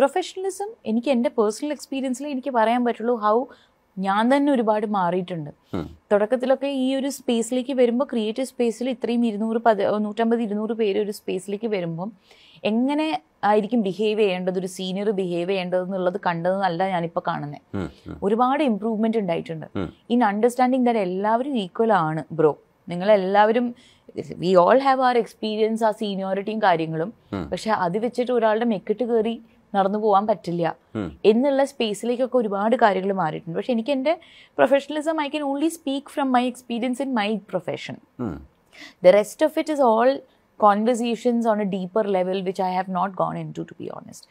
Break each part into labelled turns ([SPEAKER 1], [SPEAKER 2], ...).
[SPEAKER 1] Professionalism എനിക്ക് എൻ്റെ personal എക്സ്പീരിയൻസിൽ എനിക്ക് പറയാൻ പറ്റുള്ളൂ ഹൗ ഞാൻ തന്നെ ഒരുപാട് മാറിയിട്ടുണ്ട്
[SPEAKER 2] ഉം.
[SPEAKER 1] തുടക്കത്തിലൊക്കെ ഈ ഒരു സ്പേസിലേക്ക് വരുമ്പോൾ ക്രിയേറ്റീവ് സ്പേസിൽ ഇത്രയും ഇരുന്നൂറ് പത് നൂറ്റമ്പത് ഇരുന്നൂറ് പേര് ഒരു സ്പേസിലേക്ക് വരുമ്പം എങ്ങനെ ആയിരിക്കും ബിഹേവ് ചെയ്യേണ്ടത് ഒരു സീനിയർ ബിഹേവ് ചെയ്യേണ്ടത് എന്നുള്ളത് കണ്ടതെന്നല്ല ഞാനിപ്പോൾ കാണുന്നത്
[SPEAKER 2] ഉം, ഉം.
[SPEAKER 1] ഒരുപാട് ഇമ്പ്രൂവ്മെന്റ് ഉണ്ടായിട്ടുണ്ട്
[SPEAKER 2] ഉം.
[SPEAKER 1] ഇൻ അണ്ടർസ്റ്റാൻഡിങ് ദാറ്റ് എല്ലാവരും ഈക്വൽ ആണ് ബ്രോ നിങ്ങളെല്ലാവരും we all have our experience ആ സീനിയോറിറ്റിയും കാര്യങ്ങളും
[SPEAKER 2] ഉം.
[SPEAKER 1] പക്ഷെ അത് വെച്ചിട്ട് ഒരാളുടെ മെക്കിട്ട് കയറി നടന്നു പോകാൻ പറ്റില്ല
[SPEAKER 2] ഉം.
[SPEAKER 1] എന്നുള്ള സ്പേസിലേക്കൊക്കെ ഒരുപാട് കാര്യങ്ങൾ മാറിയിട്ടുണ്ട് പക്ഷെ എനിക്ക് എൻ്റെ professionalism I can only speak from my experience in my profession
[SPEAKER 2] ഉം.
[SPEAKER 1] The rest of it is all conversations on a deeper level, which I have not gone into, to be honest.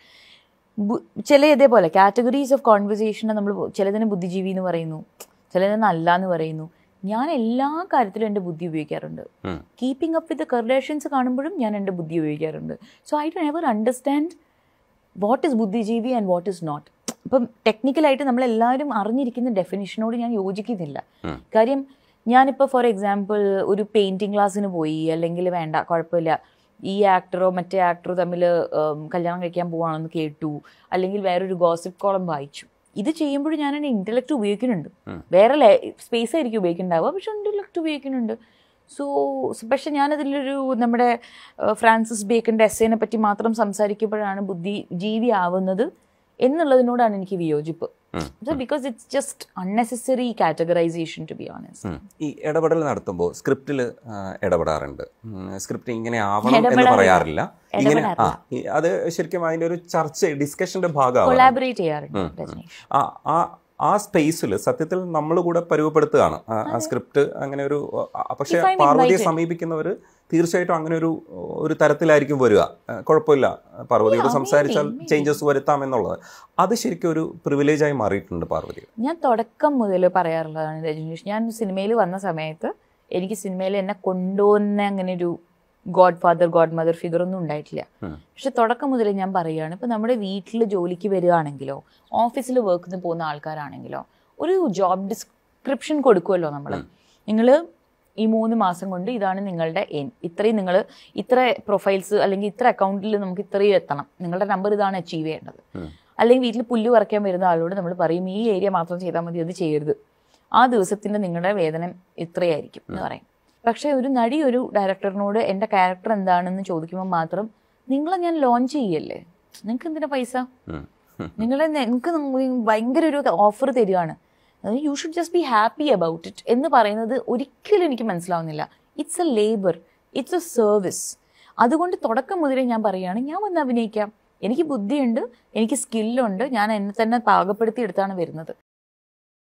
[SPEAKER 1] ബു- ചില ഇതേപോലെ categories of conversation നമ്മൾ ചിലതിന് ബുദ്ധിജീവി എന്ന് പറയുന്നു ചിലതിന് അല്ല എന്ന് പറയുന്നു ഞാൻ എല്ലാ കാര്യത്തിലും എൻ്റെ ബുദ്ധി ഉപയോഗിക്കാറുണ്ട്
[SPEAKER 2] ഉം.
[SPEAKER 1] കീപ്പിംഗ് അപ്പ് വിത്ത് കറിലേഷൻസ് കാണുമ്പോഴും ഞാൻ എൻ്റെ ബുദ്ധി ഉപയോഗിക്കാറുണ്ട് so I do never understand what is ബുദ്ധിജീവി ആൻഡ് വാട്ട് ഇസ് നോട്ട് ഇപ്പം ടെക്നിക്കലായിട്ട് നമ്മളെല്ലാവരും അറിഞ്ഞിരിക്കുന്ന ഡെഫിനിഷനോട് ഞാൻ യോജിക്കുന്നില്ല
[SPEAKER 2] ഉം.
[SPEAKER 1] കാര്യം ഞാനിപ്പോൾ ഫോർ എക്സാമ്പിൾ ഒരു പെയിൻറ്റിങ് ക്ലാസ്സിന് പോയി അല്ലെങ്കിൽ വേണ്ട കുഴപ്പമില്ല ഈ ആക്ടറോ മറ്റേ ആക്ടറോ തമ്മിൽ കല്യാണം കഴിക്കാൻ പോവാണെന്ന് കേട്ടു അല്ലെങ്കിൽ വേറൊരു ഗോസിപ്പ് കോളം വായിച്ചു ഇത് ചെയ്യുമ്പോഴും ഞാൻ എൻ്റെ ഇൻ്റലക്റ്റ് ഉപയോഗിക്കുന്നുണ്ട്
[SPEAKER 2] ഉം.
[SPEAKER 1] വേറെ സ്പേസ് ആയിരിക്കും ഉപയോഗിക്കുന്നുണ്ടാവുക പക്ഷെ ഇൻ്റലക്റ്റ് ഉപയോഗിക്കുന്നുണ്ട് സോ പക്ഷെ ഞാനതിലൊരു നമ്മുടെ ഏഹ്, ഫ്രാൻസിസ് ബേക്കൻ്റെ എസ്സേനെ പറ്റി മാത്രം സംസാരിക്കുമ്പോഴാണ് ബുദ്ധി ജീവി ആവുന്നത് എന്നുള്ളതിനോടാണ് എനിക്ക് വിയോജിപ്പ്
[SPEAKER 2] ഉം.
[SPEAKER 1] Because it's just unnecessary categorisation to be honest
[SPEAKER 2] ഉം. ഈ ഇടപെടൽ നടത്തുമ്പോൾ സ്ക്രിപ്റ്റിൽ ഇടപെടാറുണ്ട് സ്ക്രിപ്റ്റ് ഇങ്ങനെ ആവണം എന്ന്
[SPEAKER 1] ഇടപെടാറില്ല.
[SPEAKER 2] പറയാറില്ല ഇങ്ങനെ ആ
[SPEAKER 1] ഇടപെടാറില്ല.
[SPEAKER 2] ഈ- അത് ശരിക്കും അതിന്റെ ഒരു ചർച്ച ഡിസ്കഷന്റെ ഭാഗമാണ്
[SPEAKER 1] കൊളാബറേറ്റ് ചെയ്യാറുണ്ട്
[SPEAKER 2] ഉം.
[SPEAKER 1] രജനീഷ്
[SPEAKER 2] ആ ആ ആ സ്പേസിൽ സത്യത്തിൽ നമ്മൾ കൂടെ പരുവപ്പെടുത്തുകയാണ് ആ- ആ സ്ക്രിപ്റ്റ് അങ്ങനെ ഒരു ആ, പക്ഷെ
[SPEAKER 1] If I'm
[SPEAKER 2] പാർവതിയെ
[SPEAKER 1] invited.
[SPEAKER 2] സമീപിക്കുന്നവർ തീർച്ചയായിട്ടും അങ്ങനെ ഒരു ഒരു തരത്തിലായിരിക്കും വരിക ആ, കുഴപ്പമില്ല പാർവതിയോട്
[SPEAKER 1] Yeah,
[SPEAKER 2] സംസാരിച്ചാൽ
[SPEAKER 1] maybe, maybe.
[SPEAKER 2] ചേഞ്ചസ് വരുത്താം എന്നുള്ളത് അത് ശരിക്കും ഒരു പ്രിവിലേജ് ആയി മാറിയിട്ടുണ്ട് പാർവതി
[SPEAKER 1] ഞാൻ തുടക്കം മുതൽ പറയാറുള്ളതാണ് രജനീഷ് ഞാൻ സിനിമയിൽ വന്ന സമയത്ത് എനിക്ക് സിനിമയിൽ എന്നെ കൊണ്ടുവന്ന അങ്ങനെ ഒരു godfather godmother figure ഒന്നും ഉണ്ടായിട്ടില്ല
[SPEAKER 2] ഉം.
[SPEAKER 1] പക്ഷെ തുടക്കം മുതൽ ഞാൻ പറയുകയാണ് ഇപ്പം നമ്മുടെ വീട്ടിൽ ജോലിക്ക് വരികയാണെങ്കിലോ ഓഫീസിൽ വർക്കിന് പോകുന്ന ആൾക്കാരാണെങ്കിലോ ഒരു ജോബ് ഡിസ്ക്രിപ്ഷൻ കൊടുക്കുമല്ലോ നമ്മൾ നിങ്ങൾ ഈ മൂന്ന് മാസം കൊണ്ട് ഇതാണ് നിങ്ങളുടെ എൻ ഇത്രയും നിങ്ങൾ ഇത്ര പ്രൊഫൈൽസ് അല്ലെങ്കിൽ ഇത്ര അക്കൗണ്ടിൽ നമുക്ക് ഇത്രയും എത്തണം നിങ്ങളുടെ നമ്പർ ഇതാണ് അച്ചീവ് ചെയ്യേണ്ടത്
[SPEAKER 2] ഉം.
[SPEAKER 1] അല്ലെങ്കിൽ വീട്ടിൽ പുല്ല് പറിക്കാൻ വരുന്ന ആളോട് നമ്മൾ പറയും ഈ ഏരിയ മാത്രം ചെയ്താൽ മതി അത് ചെയ്യരുത് ആ ദിവസത്തിന്റെ നിങ്ങളുടെ വേതനം ഇത്രയായിരിക്കും എന്ന് പറയും പക്ഷേ ഒരു നടി ഒരു ഡയറക്ടറിനോട് എൻ്റെ ക്യാരക്ടർ എന്താണെന്ന് ചോദിക്കുമ്പോൾ മാത്രം നിങ്ങളെ ഞാൻ ലോഞ്ച് ചെയ്യല്ലേ നിങ്ങൾക്ക് എന്തിനാ പൈസ
[SPEAKER 2] ഉം. ഉം.
[SPEAKER 1] നിങ്ങളെ നിങ്ങൾക്ക് ഭയങ്കര ഒരു ഓഫർ തരികയാണ് you should just be happy about it എന്ന് പറയുന്നത് ഒരിക്കലും എനിക്ക് മനസ്സിലാവുന്നില്ല it's a labour it's a service അതുകൊണ്ട് തുടക്കം മുതലേ ഞാൻ പറയുകയാണ് ഞാൻ വന്ന് അഭിനയിക്കാം എനിക്ക് ബുദ്ധിയുണ്ട് എനിക്ക് സ്കില്ലുണ്ട് ഞാൻ എന്നെ തന്നെ പാകപ്പെടുത്തി എടുത്താണ് വരുന്നത്